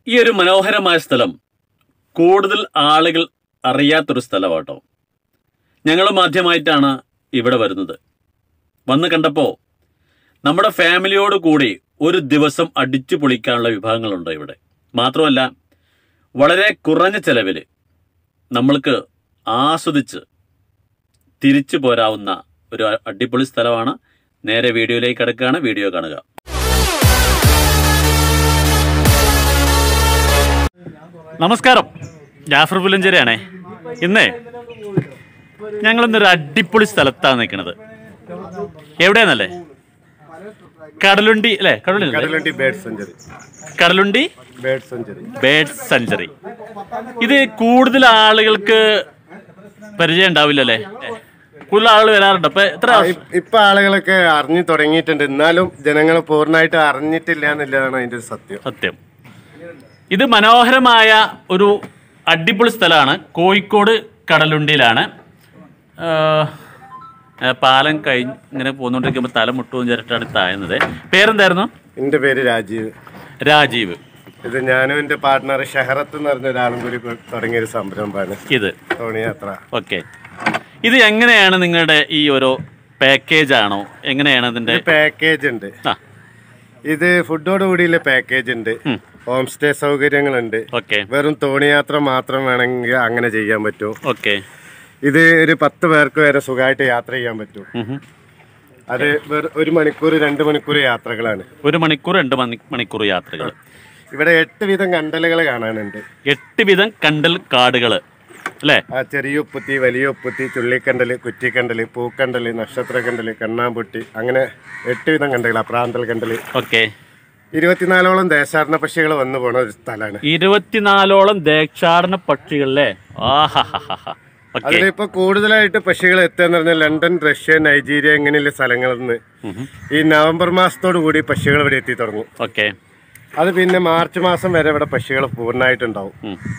ഈ ഒരു മനോഹരമായ സ്ഥലം കൂടുതൽ ആളുകൾ അറിയാത്തൊരു സ്ഥലമാട്ടോ ഞങ്ങളും ആദ്യമായിട്ടാണ് ഇവിടെ വരുന്നത് വന്ന് കണ്ടപ്പോൾ നമ്മുടെ ഫാമിലിയോട് കൂടി ഒരു ദിവസം അടിച്ചു പൊളിക്കാനുള്ള വിഭവങ്ങളുണ്ട് ഇവിടെ മാത്രമല്ല വളരെ കുറഞ്ഞ ചെലവിൽ നമ്മൾക്ക് ആസ്വദിച്ച് തിരിച്ചു പോരാവുന്ന ഒരു അടിപൊളി സ്ഥലമാണ് നേരെ വീഡിയോയിലേക്ക് കിടക്കുകയാണ് വീഡിയോ കാണുക നമസ്കാരം ജാഫർ പുല്ലഞ്ചേരിയാണേ ഇന്നേ ഞങ്ങൾ ഇന്നൊരു അടിപൊളി സ്ഥലത്താണ് നിൽക്കുന്നത് എവിടെയാന്നല്ലേ കടലുണ്ടി അല്ലേ കടലുണ്ടി അല്ലേ? Kadalundi bird sanctuary Kadalundi bird sanctuary bird sanctuary ഇത് കൂടുതൽ ആളുകൾക്ക് പരിചയം ഉണ്ടാവില്ലല്ലേ കൂടുതൽ ആളുകൾ വരാറുണ്ട് അപ്പൊ എത്ര ഇപ്പൊ ആളുകളൊക്കെ അറിഞ്ഞു തുടങ്ങിയിട്ടുണ്ട് എന്നാലും ജനങ്ങൾ പൂർണ്ണമായിട്ട് അറിഞ്ഞിട്ടില്ല എന്നുള്ളതാണ് അതിന്റെ ഒരു സത്യം സത്യം ഇത് മനോഹരമായ ഒരു അടിപൊളി സ്ഥലമാണ് കോഴിക്കോട് കടലുണ്ടിയിലാണ് ആഹ്, ആ പാലം കഴിഞ്ഞ് ഇങ്ങനെ പോന്നുകൊണ്ടിരിക്കുമ്പോൾ തല മുട്ടും ചിരട്ടാണ് താഴുന്നത് പേരെന്തായിരുന്നു എന്റെ പേര് രാജീവ് രാജീവ് ഇത് ഞാനും എന്റെ പാർട്ട്ണർ ഷെഹറത്ത് എന്ന് പറഞ്ഞ ഒരാളും കൂടി തുടങ്ങിയ ഒരു സംരംഭമാണ് ഇത് തോണിയാത്ര ഓക്കെ ഇത് എങ്ങനെയാണ് നിങ്ങളുടെ ഈ ഓരോ പാക്കേജ് ആണോ എങ്ങനെയാണ് ഇതിന്റെ പാക്കേജ് ഉണ്ട് ആ ഇത് ഫുഡോട് കൂടിയുള്ള പാക്കേജ് ഉണ്ട് ഹോം സ്റ്റേ സൗകര്യങ്ങളുണ്ട് ഓക്കെ വെറും തോണിയാത്ര മാത്രം വേണമെങ്കിൽ അങ്ങനെ ചെയ്യാൻ പറ്റും ഓക്കെ ഇത് ഒരു പത്ത് പേർക്ക് വരെ സുഖമായിട്ട് യാത്ര ചെയ്യാൻ പറ്റും അത് വെറും ഒരു മണിക്കൂർ രണ്ട് മണിക്കൂർ യാത്രകളാണ് ഒരു മണിക്കൂർ രണ്ട് മണി മണിക്കൂർ യാത്രകൾ ഇവിടെ എട്ട് വീതം കണ്ടലുകൾ കാണാനുണ്ട് എട്ട് വിധം കണ്ടൽ കാടുകൾ അല്ലേ ആ ചെറിയ ഉപ്പുത്തി വലിയ ഉപ്പുത്തി ചുള്ളിക്കണ്ടല് കുറ്റിക്കണ്ടല് പൂക്കണ്ടല് നക്ഷത്രക്കണ്ടല് കണ്ണാമ്പൊട്ടി അങ്ങനെ എട്ട് വിധം കണ്ടലുകൾ പ്രാന്തൽ കണ്ടല് ഓക്കെ ഇരുപത്തിനാലോളം ദേശാടന പക്ഷികൾ വന്നു പോണ ഒരു സ്ഥലമാണ് ഇരുപത്തിനാലോളം ദേശാടന പക്ഷികളല്ലേ ആഹാഹാഹാ ഓക്കെ അതിലിപ്പോ കൂടുതലായിട്ട് പക്ഷികൾ എത്തുകയെന്ന് പറഞ്ഞാൽ ലണ്ടൻ റഷ്യ നൈജീരിയ ഇങ്ങനെയുള്ള സ്ഥലങ്ങളിൽ നിന്ന് ഈ നവംബർ മാസത്തോടു കൂടി പക്ഷികൾ ഇവിടെ എത്തി തുടങ്ങും ഓക്കെ അത് പിന്നെ മാർച്ച് മാസം വരെ ഇവിടെ പക്ഷികൾ പൂർണ്ണമായിട്ടുണ്ടാവും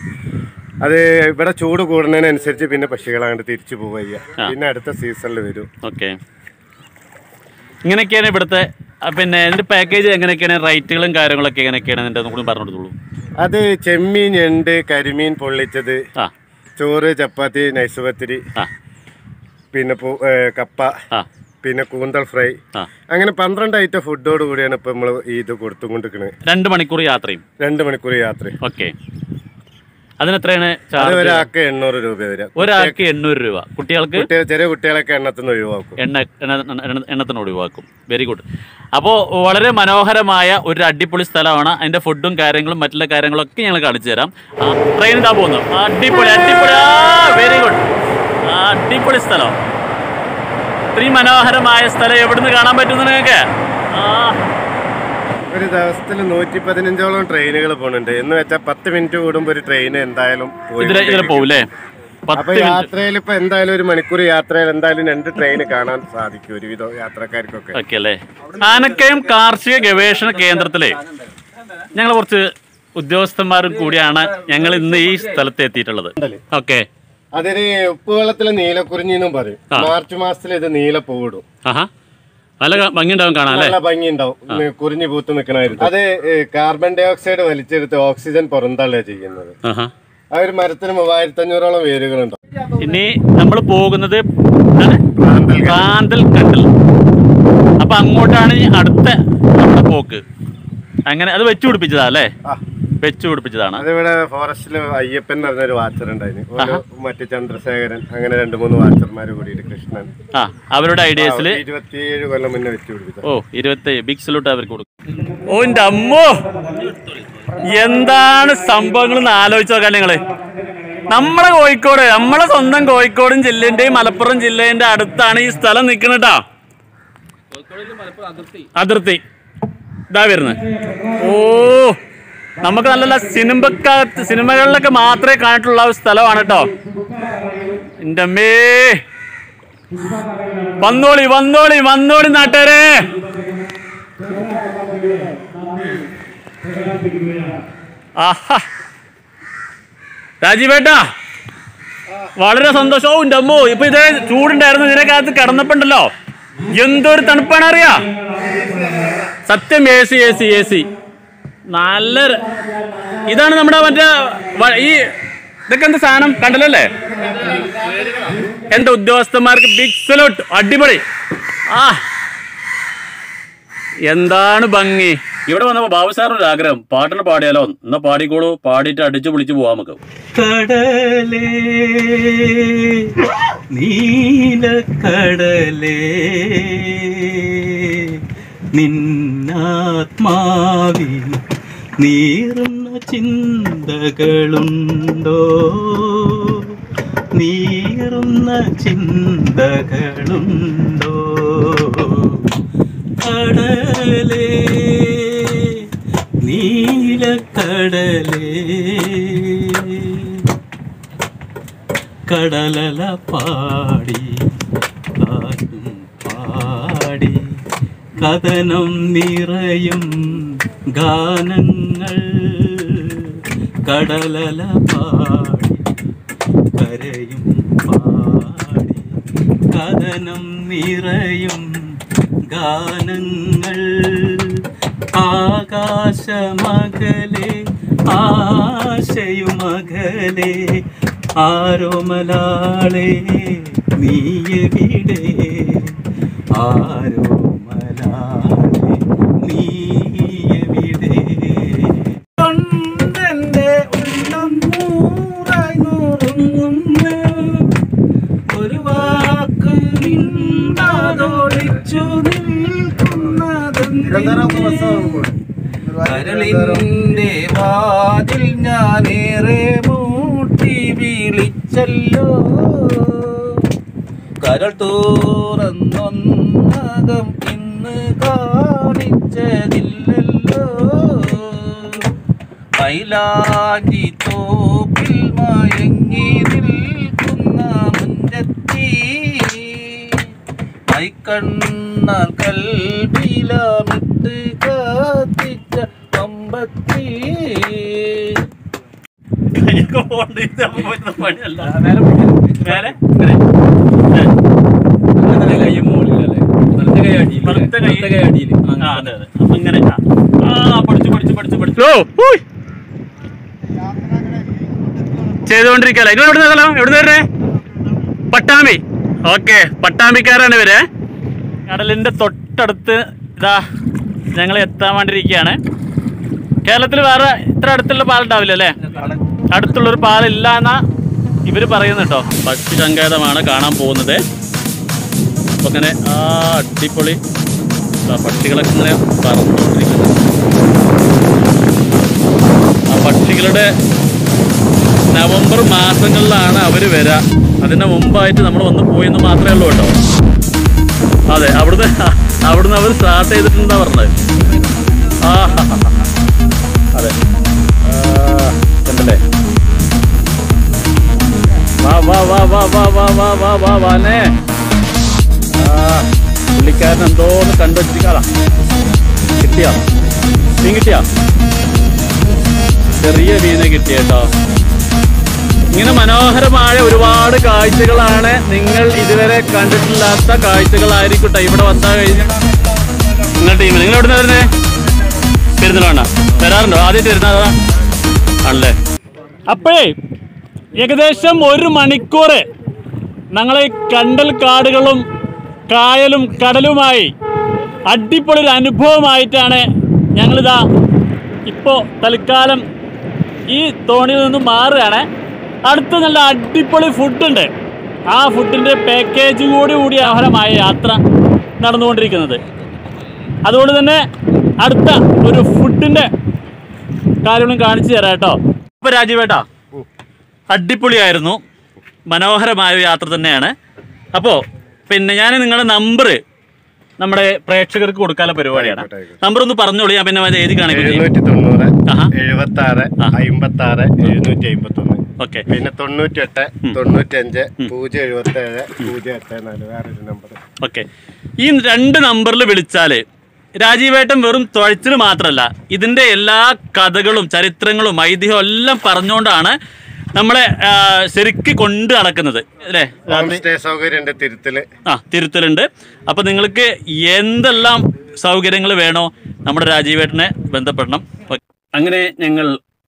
അത് ഇവിടെ ചൂട് കൂടുന്നതിനനുസരിച്ച് പിന്നെ പക്ഷികൾ അങ്ങോട്ട് തിരിച്ചു പോവുക പിന്നെ അടുത്ത സീസണിൽ വരും ഓക്കെ ഇങ്ങനെയൊക്കെയാണ് ഇവിടുത്തെ ആ, പിന്നെ ഇതിന്റെ പാക്കേജ് എങ്ങനെയൊക്കെയാണ് റേറ്റുകളും കാര്യങ്ങളൊക്കെ എങ്ങനെയൊക്കെയാണ് ഇതിന്റെ ഒന്നും കൂടി പറഞ്ഞു കൊടുത്തോളൂ അത് ചെമ്മീൻ ഞണ്ട് കരിമീൻ പൊള്ളിച്ചത് ആ ചോറ് ചപ്പാത്തി നൈസ് പത്തിരി ആ പിന്നെ പൂ- ഏ, കപ്പ ആ പിന്നെ കൂന്തൽ ഫ്രൈ ആ അങ്ങനെ പന്ത്രണ്ട് ഐറ്റം ഫുഡോട് കൂടിയാണ് ഇപ്പൊ നമ്മൾ ഇത് കൊടുത്തുകൊണ്ടിരിക്കുന്നത് രണ്ട് മണിക്കൂർ യാത്രയും രണ്ട് മണിക്കൂർ യാത്ര ഓക്കെ അതിനെത്രയാണ് അത് ചാർജ് ഒരാൾക്ക് എണ്ണൂറ് രൂപ വരാം ഒരാൾക്ക് എണ്ണൂറ് രൂപ കുട്ടികൾക്ക് കുട്ടികൾ ചെറിയ കുട്ടികളൊക്കെ എണ്ണത്തിന് ഒഴിവാക്കും എണ്ണ എണ്ണ എണ്ണ- എണ്ണത്തിന് ഒഴിവാക്കും വെരി ഗുഡ് അപ്പോൾ വളരെ മനോഹരമായ ഒരു അടിപൊളി സ്ഥലമാണ് അതിന്റെ ഫുഡും കാര്യങ്ങളും മറ്റുള്ള കാര്യങ്ങളൊക്കെ ഞങ്ങൾ കാണിച്ചു തരാം ആ ട്രെയിൻ ഇതാ പോകുന്നു അടിപൊളി അടിപൊളി ആ വെരി ഗുഡ് അടിപൊളി സ്ഥലം ഇത്രയും മനോഹരമായ സ്ഥലം എവിടുന്ന് കാണാൻ പറ്റുന്നു നിങ്ങൾക്ക് ആ ഒരു ദിവസത്തിൽ നൂറ്റി പതിനഞ്ചോളം ട്രെയിനുകൾ പോകുന്നുണ്ട് എന്ന് വെച്ചാൽ പത്ത് മിനിറ്റ് കൂടുമ്പോൾ ഒരു ട്രെയിൻ എന്തായാലും പോയി ഇതിലെ ഇതിലെ പോകൂലേ അപ്പൊ പത്ത് മിനിറ്റ് യാത്രയിൽ ഇപ്പൊ എന്തായാലും ഒരു മണിക്കൂർ യാത്രയിൽ എന്തായാലും രണ്ട് ട്രെയിൻ കാണാൻ സാധിക്കും ഒരുവിധം യാത്രക്കാർക്കൊക്കെ ഓക്കെ അല്ലേ ആനക്കയം കാർഷിക ഗവേഷണ കേന്ദ്രത്തിലെ ഞങ്ങൾ കുറച്ച് ഉദ്യോഗസ്ഥന്മാരും കൂടിയാണ് ഞങ്ങൾ ഇന്ന് ഈ സ്ഥലത്ത് എത്തിയിട്ടുള്ളത് ഓക്കെ അതിന് ഉപ്പുവെള്ളത്തിലെ നീലക്കുറിഞ്ഞി എന്നും പറയും മാർച്ച് മാസത്തിൽ ഇത് നീല പൂവിടും ആഹാ നല്ല ക- ഭംഗിയുണ്ടാവും കാണാൻ അല്ലേ നല്ല ഭംഗി ഉണ്ടാവും കുറിഞ്ഞി പൂത്ത് നിൽക്കണായിരുന്നു അത് ഏ, കാർബൺ ഡൈ ഓക്സൈഡ് വലിച്ചെടുത്ത് ഓക്സിജൻ പുറന്തള്ളുക ചെയ്യുന്നത് ആഹാ ആ ഒരു മരത്തിന് മൂവായിരത്തി അഞ്ഞൂറോളം വേരുകളുണ്ടാവും ഇനി നമ്മൾ പോകുന്നത് എന്താണ്? പ്രാന്തൽ കണ്ടൽ അപ്പൊ അങ്ങോട്ടാണ് ഈ അടുത്ത നമ്മുടെ പോക്ക് അങ്ങനെ അത് വെച്ചു പിടിപ്പിച്ചതാ അല്ലേ ആ. വെച്ചു പിടിപ്പിച്ചതാണ് അതിവിടെ ഫോറസ്റ്റില് അയ്യപ്പൻ എന്ന് പറഞ്ഞൊരു വാച്ചർ ഉണ്ടായിരുന്നു ഒരു മറ്റു ചന്ദ്രശേഖരൻ അങ്ങനെ രണ്ട് മൂന്ന് വാച്ചർമാർ കൂടിയിട്ട് കൃഷ്ണൻ ആ അവരുടെ ഐഡിയസിൽ ഇരുപത്തിയേഴ് കൊല്ലം മുന്നേ വെച്ച് പിടിപ്പിച്ച ഓ ഇരുപത്തി ബിഗ് സല്യൂട്ട് അവർക്ക് കൊടുക്കും ഓ എൻ്റെ അമ്മോ എന്താണ് സംഭവങ്ങൾ എന്ന് ആലോചിച്ച് നോക്കാൻ നിങ്ങള് നമ്മളെ കോഴിക്കോട് നമ്മളെ സ്വന്തം കോഴിക്കോടും ജില്ലേന്റെയും മലപ്പുറം ജില്ലേന്റെ അടുത്താണ് ഈ സ്ഥലം നിൽക്കണട്ടാ അതിർത്തി ഇതാ വരുന്നത് ഓ നമുക്ക് നല്ല നല്ല സിനിമക്കകത്ത് സിനിമകളിലൊക്കെ മാത്രമേ കണ്ടിട്ടുള്ള ഒരു സ്ഥലമാണ് കേട്ടോ എൻ്റെ അമ്മേ വന്നോളി വന്നോളി വന്നോളി നാട്ടുകാരെ ആഹാ രാജീവേട്ടാ വളരെ സന്തോഷവും എൻ്റെ അമ്മോ ഇപ്പൊ ഇതേ ചൂടുണ്ടായിരുന്നു ഇതിനകത്ത് കിടന്നപ്പോണ്ടല്ലോ എന്തൊരു തണുപ്പാണ് അറിയാ സത്യം A C A C A C നല്ല ര- ഇതാണ് നമ്മുടെ മറ്റേ വ- ഈ ഇതൊക്കെ എന്താ സാധനം കണ്ടല്ലേ എന്റെ ഉദ്യോഗസ്ഥന്മാർക്ക് ബിഗ് സലോട്ട് അടിപൊളി ആ എന്താണ് ഭംഗി ഇവിടെ വന്നപ്പോ ബാബു സാറിന് ഒരു ആഗ്രഹം പാട്ടിന് പാടിയാലോ എന്നാ പാടിക്കോളൂ പാടിയിട്ട് അടിച്ചു പൊളിച്ച് പോവാൻ നമുക്ക് കടലേ നീലക്കടലേ നിന്നാത്മാവിൽ നീറുന്ന ചിന്തകളുണ്ടോ നീറുന്ന ചിന്തകളുണ്ടോ കടലേ നീലക്കടലേ കടലല പാടി കാറ്റും പാടി കഥനം നിറയും ഗാനങ്ങൾ കടലല പാടി കരയും പാടി കഥനം നിറയും ഗാനങ്ങൾ ആകാശമകലെ ആശയുമകലെ ആരോമലാളെ നീയവിടെ ആരോമലാളെ നീയവിടെ കൊണ്ടെന്റെ ഉള്ളം നൂറായി നൂറുങ്ങുന്നു ഒരു വാക്ക് മിണ്ടാതൊളിച്ചു കരളിന്റെ വാതിൽ ഞാനേറെ മൂട്ടി വിളിച്ചല്ലോ കരൾ തോറന്നൊന്നകം ഇന്ന് കാണിച്ചതില്ലല്ലോ മൈലാഞ്ചി തോപ്പിൽ മയങ്ങി നിൽക്കുന്ന മുഞ്ചത്തി മൈക്കണ്ണാൽ കൽബിലമിട്ട് കാത്തിച്ച പമ്പത്തി കൈയൊക്കെ പോകണ്ട ഇത് നമുക്ക് പറ്റുന്ന പണിയല്ല മേലെ ഇങ്ങനെ. വലത്തെ കൈ. ആ, അതെ, അതെ. അപ്പൊ ഇങ്ങനെ ആ. ആ, പഠിച്ചു പഠിച്ചു പഠിച്ചു പഠിച്ചു ഓ, ഹൂയ്. ചെയ്തുകൊണ്ടിരിക്കല്ലേ നിങ്ങൾ എവിടെ സ്ഥലം എവിടെ വരണേ പട്ടാമ്പി ഓക്കെ പട്ടാമ്പിക്കാരാണ് ഇവര് കടലിന്റെ തൊട്ടടുത്ത് ഇതാ ഞങ്ങൾ എത്താൻ വേണ്ടിയിരിക്കുകയാണ് കേരളത്തിൽ വേറെ ഇത്ര അടുത്തുള്ള പാലുണ്ടാവില്ല അല്ലേ അടുത്തുള്ളൊരു പാലില്ല എന്നാ ഇവര് പറയുന്നു കേട്ടോ പക്ഷി സങ്കേതമാണ് കാണാൻ പോകുന്നത് അപ്പൊ അങ്ങനെ ആ അടിപൊളി ആ പക്ഷികളൊക്കെ ഇങ്ങനെ പറന്നുകൊണ്ടിരിക്കുന്നു ആ പക്ഷികളുടെ നവംബർ മാസങ്ങളിലാണ് അവര് വരാ അതിന്റെ മുമ്പായിട്ട് നമ്മൾ വന്ന് പോയെന്ന് മാത്രമേ ഉള്ളൂ കേട്ടോ അതെ അവിടുന്ന് അവിടുന്ന് അവർ സ്റ്റാർട്ട് ചെയ്തിട്ടുണ്ടെന്നാ പറഞ്ഞത് ആ ഹാ, ഹാ, ഹാ. അതെ ആ, കണ്ടല്ലേ വാ വാ വാ വാ വാ വാ വാ വാ വാ വാനേ ആ പുള്ളിക്കാരൻ എന്തോന്ന് കണ്ടുവച്ചിരിക്കാളാ കിട്ടിയാ മീൻ കിട്ടിയാ ചെറിയ മീനെ കിട്ടിയേട്ടോ ഇങ്ങനെ മനോഹരമായ ഒരുപാട് കാഴ്ചകളാണ് നിങ്ങൾ ഇതുവരെ കണ്ടിട്ടില്ലാത്ത കാഴ്ചകളായിരിക്കട്ടെ ഇവിടെ വന്നാൽ കഴിഞ്ഞ നിങ്ങൾ ടീം നിങ്ങൾ എവിടെ നിന്ന് വരുന്നേ പെരുന്നലാണ് വരാറുണ്ടോ ആദ്യമായിട്ട് വരുന്നതാ ആണല്ലേ അപ്പോഴേ ഏകദേശം ഒരു മണിക്കൂർ ഞങ്ങളെ കണ്ടൽ കാടുകളും കായലും കടലുമായി അടിപൊളി ഒരു അനുഭവമായിട്ടാണ് ഞങ്ങളിതാ ഇപ്പോൾ തൽക്കാലം ഈ തോണിയിൽ നിന്നും മാറുകയാണ് അടുത്ത് നല്ല അടിപൊളി ഫുഡുണ്ട് ആ ഫുഡിൻ്റെ പാക്കേജ് കൂടി കൂടി ആഹാരമായ യാത്ര നടന്നുകൊണ്ടിരിക്കുന്നത് അതുകൊണ്ട് തന്നെ അടുത്ത ഒരു ഫുഡിൻ്റെ കാര്യങ്ങളും കാണിച്ചു തരാം കേട്ടോ അപ്പോൾ രാജീവേട്ടാ അടിപൊളിയായിരുന്നു മനോഹരമായ ഒരു യാത്ര തന്നെയാണ് അപ്പോൾ പിന്നെ ഞാൻ നിങ്ങളുടെ നമ്പർ നമ്മുടെ പ്രേക്ഷകർക്ക് കൊടുക്കാനുള്ള പരിപാടിയാണ് ആയിക്കോട്ടെ, ആയിക്കോട്ടെ. നമ്പർ ഒന്ന് പറഞ്ഞോളൂ ഞാൻ പിന്നെ അത് എഴുതി കാണിക്കും എഴുന്നൂറ്റി തൊണ്ണൂറ് ആഹാ. എഴുപത്തി ആറ് ആ. അമ്പത്തി ആറ് എഴുന്നൂറ്റി അമ്പത്തി ഒന്ന് ഓക്കെ പിന്നെ തൊണ്ണൂറ്റി എട്ട് തൊണ്ണൂറ്റി അഞ്ച് പൂജ്യം എഴുപത്തി ഏഴ് പൂജ്യം എട്ട് നാല് വേറൊരു നമ്പർ ഓക്കെ ഈ രണ്ട് നമ്പറിൽ വിളിച്ചാൽ രാജീവേട്ടൻ വെറും തുഴച്ചിൽ മാത്രമല്ല ഇതിൻ്റെ എല്ലാ കഥകളും ചരിത്രങ്ങളും ഐതിഹ്യവും എല്ലാം പറഞ്ഞുകൊണ്ടാണ് നമ്മളെ ആ, ശരിക്ക് കൊണ്ട് നടക്കുന്നത് അല്ലേ ഹോം സ്റ്റേ സൗകര്യം ഉണ്ട് തിരുത്തല് ആ തിരുത്തലുണ്ട് അപ്പോൾ നിങ്ങൾക്ക് എന്തെല്ലാം സൗകര്യങ്ങൾ വേണോ നമ്മുടെ രാജീവേട്ടനെ ബന്ധപ്പെടണം ഓക്കേ. അങ്ങനെ ഞങ്ങൾ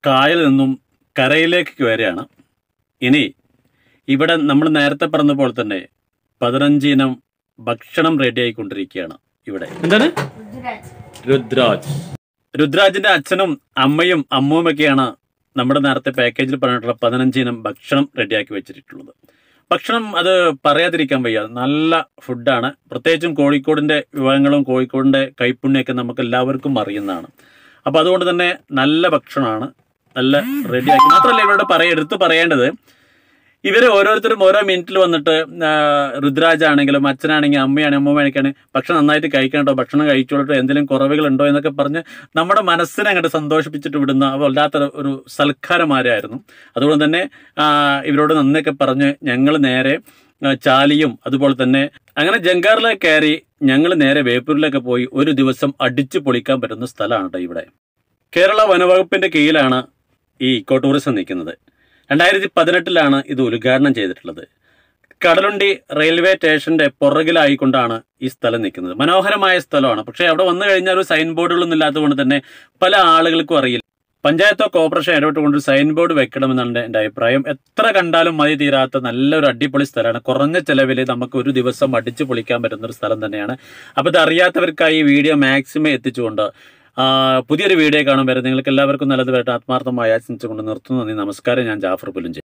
കായൽ നിന്നും കരയിലേക്ക് കയറുകയാണ് ഇനി ഇവിടെ നമ്മൾ നേരത്തെ പറഞ്ഞ പോലെ തന്നെ പതിനഞ്ച് ഇനം ഭക്ഷണം റെഡി ആയിക്കൊണ്ടിരിക്കുകയാണ് ഇവിടെ എന്താണ് രുദ്രാജ് രുദ്രാജിന്റെ അച്ഛനും അമ്മയും അമ്മുവും ഒക്കെയാണ് നമ്മുടെ നേരത്തെ പാക്കേജിൽ പറഞ്ഞിട്ടുള്ള പതിനഞ്ച് ഇനം ഭക്ഷണം റെഡിയാക്കി വെച്ചിട്ടുള്ളത് ഭക്ഷണം അത് പറയാതിരിക്കാൻ വയ്യ നല്ല ഫുഡാണ് പ്രത്യേകിച്ചും കോഴിക്കോടിന്റെ വിഭവങ്ങളും കോഴിക്കോടിന്റെ കൈപ്പുണ്യൊക്കെ നമുക്ക് എല്ലാവർക്കും അറിയുന്നതാണ് അപ്പൊ അതുകൊണ്ട് തന്നെ നല്ല ഭക്ഷണമാണ് നല്ല റെഡിയാക്കി മാത്രമല്ല ഇവരോട് പറയ എടുത്ത് പറയേണ്ടത് ഇവര് ഓരോരുത്തരും ഓരോ മിനിറ്റിൽ വന്നിട്ട് ആ, രുദ്രാജ് ആണെങ്കിലും അച്ഛനാണെങ്കിലും അമ്മയാണെങ്കിലും അമ്മൂമ്മയാണെങ്കിലും ഭക്ഷണം നന്നായിട്ട് കഴിക്കണോ ഭക്ഷണം കഴിച്ചോളട്ടോ എന്തെങ്കിലും കുറവുകൾ ഉണ്ടോ എന്നൊക്കെ പറഞ്ഞ് നമ്മുടെ മനസ്സിനെ അങ്ങോട്ട് സന്തോഷിപ്പിച്ചിട്ട് വിടുന്ന വല്ലാത്ത ഒരു സൽക്കാരമാരായിരുന്നു അതുകൊണ്ട് തന്നെ ആ, ഇവരോട് നന്ദിയൊക്കെ പറഞ്ഞ് ഞങ്ങൾ നേരെ ആ, ചാലിയും അതുപോലെ തന്നെ അങ്ങനെ ജങ്കാറിലേക്ക് കയറി ഞങ്ങൾ നേരെ വേപ്പൂരിലേക്ക് പോയി ഒരു ദിവസം അടിച്ചു പൊളിക്കാൻ പറ്റുന്ന സ്ഥലമാണ് ട്ടോ ഇവിടെ കേരള വനവകുപ്പിന്റെ കീഴിലാണ് ഈ ഇക്കോ ടൂറിസം നിൽക്കുന്നത് രണ്ടായിരത്തി പതിനെട്ടിലാണ് ഇത് ഉദ്ഘാടനം ചെയ്തിട്ടുള്ളത് കടലുണ്ടി റെയിൽവേ സ്റ്റേഷന്റെ പുറകിലായിക്കൊണ്ടാണ് ഈ സ്ഥലം നിൽക്കുന്നത് മനോഹരമായ സ്ഥലമാണ് പക്ഷേ അവിടെ വന്നു കഴിഞ്ഞാൽ ഒരു സൈൻ ബോർഡുകളൊന്നും ഇല്ലാത്തതുകൊണ്ട് തന്നെ പല ആളുകൾക്കും അറിയില്ല പഞ്ചായത്തോ കോർപ്പറേഷൻ ഇടപെട്ടുകൊണ്ട് ഒരു സൈൻ ബോർഡ് വെക്കണമെന്നാണ് എൻ്റെ അഭിപ്രായം എത്ര കണ്ടാലും മതി തീരാത്ത നല്ലൊരു അടിപൊളി സ്ഥലമാണ് കുറഞ്ഞ ചെലവിൽ നമുക്ക് ഒരു ദിവസം അടിച്ചു പൊളിക്കാൻ പറ്റുന്ന ഒരു സ്ഥലം തന്നെയാണ് അപ്പോൾ ഇത് അറിയാത്തവർക്കായി ഈ വീഡിയോ മാക്സിമം എത്തിച്ചുകൊണ്ട് ആ, പുതിയൊരു വീഡിയോ കാണും വരെ നിങ്ങൾക്ക് എല്ലാവർക്കും നല്ലത് വരട്ടെ ആത്മാർത്ഥമായി ആശംസിച്ചുകൊണ്ട് നിർത്തുന്നു നന്ദി നമസ്കാരം ഞാൻ ജാഫർ പുലിഞ്ചി